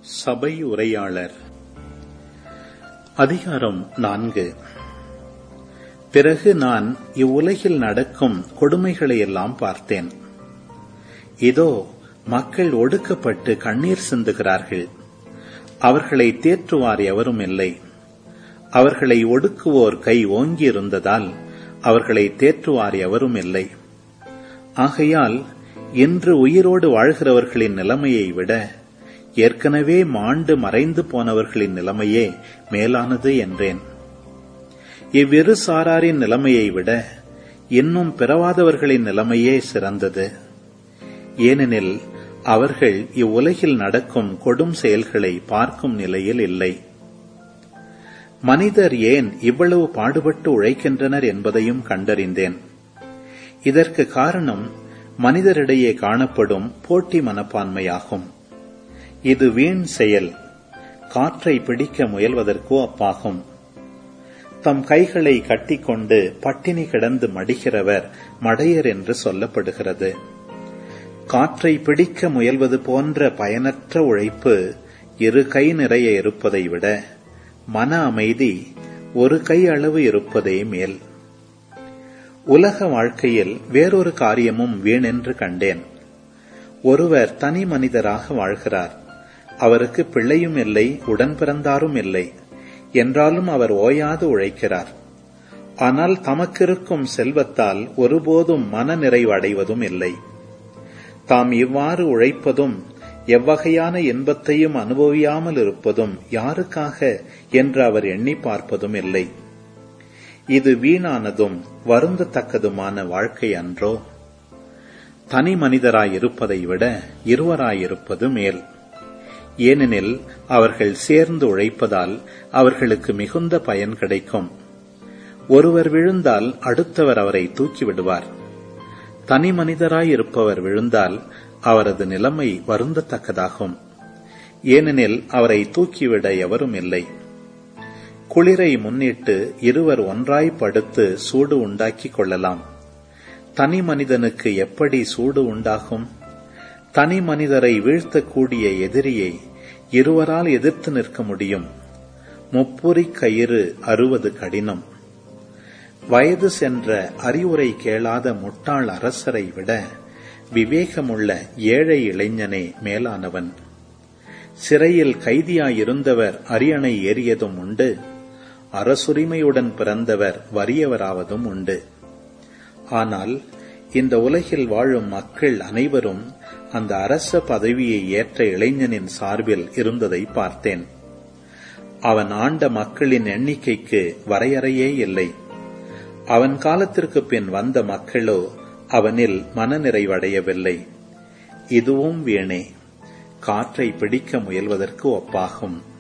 சபை உரையாளர் அதிகாரம் நான்கு பிறகு நான் இவ்வுலகில் நடக்கும் கொடுமைகளை எல்லாம் பார்த்தேன் இதோ மக்கள் ஒடுக்கப்பட்டு கண்ணீர் சிந்துகிறார்கள் அவர்களை தேற்றுவார் எவரும் இல்லை அவர்களை ஒடுக்குவோர் கை ஓங்கியிருந்ததால் அவர்களை தேற்றுவார் எவரும் இல்லை ஆகையால் இன்று உயிரோடு வாழ்கிறவர்களின் நிலைமையை விட ஏற்கனவே மாண்டு மறைந்து போனவர்களின் நிலைமையே மேலானது என்றேன் இவ்விரு சாராரின் நிலைமையை விட இன்னும் பிறவாதவர்களின் நிலைமையே சிறந்தது ஏனெனில் அவர்கள் இவ்வுலகில் நடக்கும் கொடும் செயல்களை பார்க்கும் நிலையில் இல்லை மனிதர் ஏன் இவ்வளவு பாடுபட்டு உழைக்கின்றனர் என்பதையும் கண்டறிந்தேன் இதற்கு காரணம் மனிதரிடையே காணப்படும் போட்டி மனப்பான்மையாகும் இது வீண் செயல் காற்றை பிடிக்க முயல்வதற்கோ அப்பாகும் தம் கைகளை கட்டிக்கொண்டு பட்டினி கிடந்து மடிகிறவர் மடையர் என்று சொல்லப்படுகிறது காற்றை பிடிக்க முயல்வது போன்ற பயனற்ற உழைப்பு இரு கை நிறைய இருப்பதை விட மன அமைதி ஒரு கை அளவு இருப்பதே மேல் உலக வாழ்க்கையில் வேறொரு காரியமும் வீணென்று கண்டேன் ஒருவர் தனி மனிதராக வாழ்கிறார் அவருக்கு பிள்ளையும் இல்லை உடன் பிறந்தாரும் இல்லை என்றாலும் அவர் ஓயாது உழைக்கிறார் ஆனால் தமக்கிருக்கும் செல்வத்தால் ஒருபோதும் மன நிறைவு அடைவதும் இல்லை தாம் இவ்வாறு உழைப்பதும் எவ்வகையான இன்பத்தையும் அனுபவியாமல் இருப்பதும் யாருக்காக என்று அவர் எண்ணி பார்ப்பதும் இல்லை இது வீணானதும் வருந்தத்தக்கதுமான வாழ்க்கை அன்றோ தனி மனிதராயிருப்பதை விட இருவராயிருப்பது மேல் ஏனெனில் அவர்கள் சேர்ந்து உழைப்பதால் அவர்களுக்கு மிகுந்த பயன் கிடைக்கும் ஒருவர் விழுந்தால் அடுத்தவர் அவரை தூக்கிவிடுவார் தனி மனிதராயிருப்பவர் விழுந்தால் அவரது நிலைமை வருந்தத்தக்கதாகும் ஏனெனில் அவரை தூக்கிவிட எவரும் இல்லை குளிரை முன்னிட்டு இருவர் ஒன்றாய் படுத்து சூடு உண்டாக்கிக் கொள்ளலாம் தனி மனிதனுக்கு எப்படி சூடு உண்டாகும் தனி மனிதரை வீழ்த்தக்கூடிய எதிரியை இருவரால் எதிர்த்து நிற்க முடியும் முப்புரி கயிறு அறுவது கடினம் வயது சென்ற அறிவுரை கேளாத முட்டாள் அரசரை விட விவேகமுள்ள ஏழை இளைஞனே மேலானவன் சிறையில் கைதியாயிருந்தவர் அரியணை ஏறியதும் உண்டு அரசுரிமையுடன் பிறந்தவர் வறியவராவதும் உண்டு ஆனால் இந்த உலகில் வாழும் மக்கள் அனைவரும் அந்த அரச பதவியை ஏற்ற இளைஞனின் சார்பில் இருந்ததை பார்த்தேன் அவன் ஆண்ட மக்களின் எண்ணிக்கைக்கு வரையறையே இல்லை அவன் காலத்திற்கு பின் வந்த மக்களோ அவனில் மனநிறைவடையவில்லை இதுவும் வீணே காற்றை பிடிக்க முயல்வதற்கு ஒப்பாகும்